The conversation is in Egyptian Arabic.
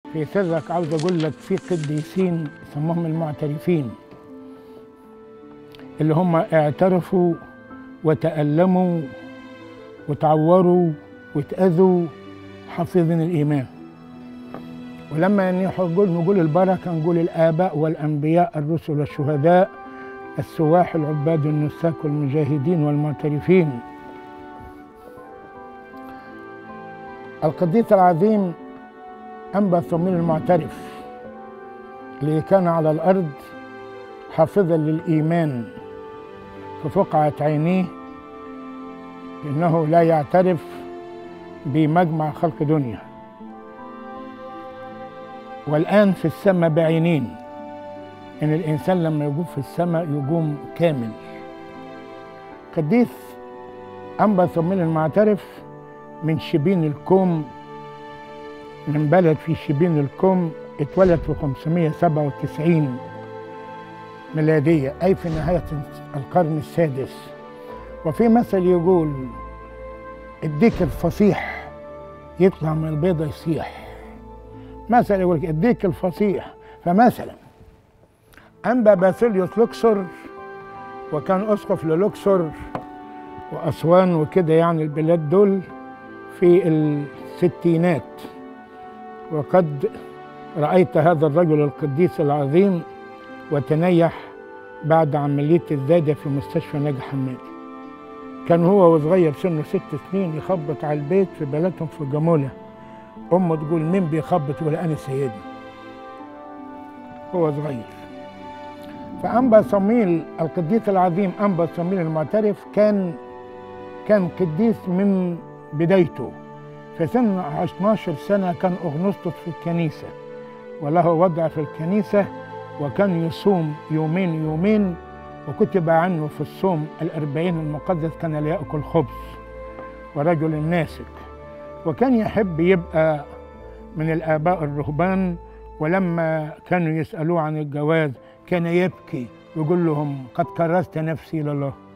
في سرك عاوز اقول لك في قديسين سموهم المعترفين اللي هم اعترفوا وتألموا وتعوروا واتأذوا حافظين الإيمان ولما نقول نقول البركة نقول الآباء والأنبياء الرسل والشهداء السواح العباد النساك والمجاهدين والمعترفين القديس العظيم أنبا ثمين المعترف اللي كان على الأرض حافظا للإيمان ففقعت عينيه إنه لا يعترف بمجمع خلق دنيا والآن في السماء بعينين إن الإنسان لما يقوم في السماء يقوم كامل قديس أنبا ثمين المعترف من شبين الكوم من بلد في شبين الكوم اتولد في 597 ميلادية أي في نهاية القرن السادس وفي مثل يقول الديك الفصيح يطلع من البيضة يصيح مثل يقول الديك الفصيح فمثلا أنبا باسيليوس لوكسور وكان أسقف للوكسور وأسوان وكده يعني البلاد دول في الستينات وقد رأيت هذا الرجل القديس العظيم وتنيح بعد عملية الزايدة في مستشفى ناجي حمادي كان هو وصغير سنه ست سنين يخبط على البيت في بلدهم في الجمولة أمه تقول مين بيخبط يقول أنا سيدي هو صغير فأنبا صميل القديس العظيم أنبا صميل المعترف كان كان قديس من بدايته في سن 12 سنة كان أغنسطس في الكنيسة وله وضع في الكنيسة وكان يصوم يومين يومين وكتب عنه في الصوم الأربعين المقدس كان لا يأكل خبز ورجل ناسك وكان يحب يبقى من الآباء الرهبان ولما كانوا يسألوه عن الجواز كان يبكي ويقول لهم قد كرست نفسي لله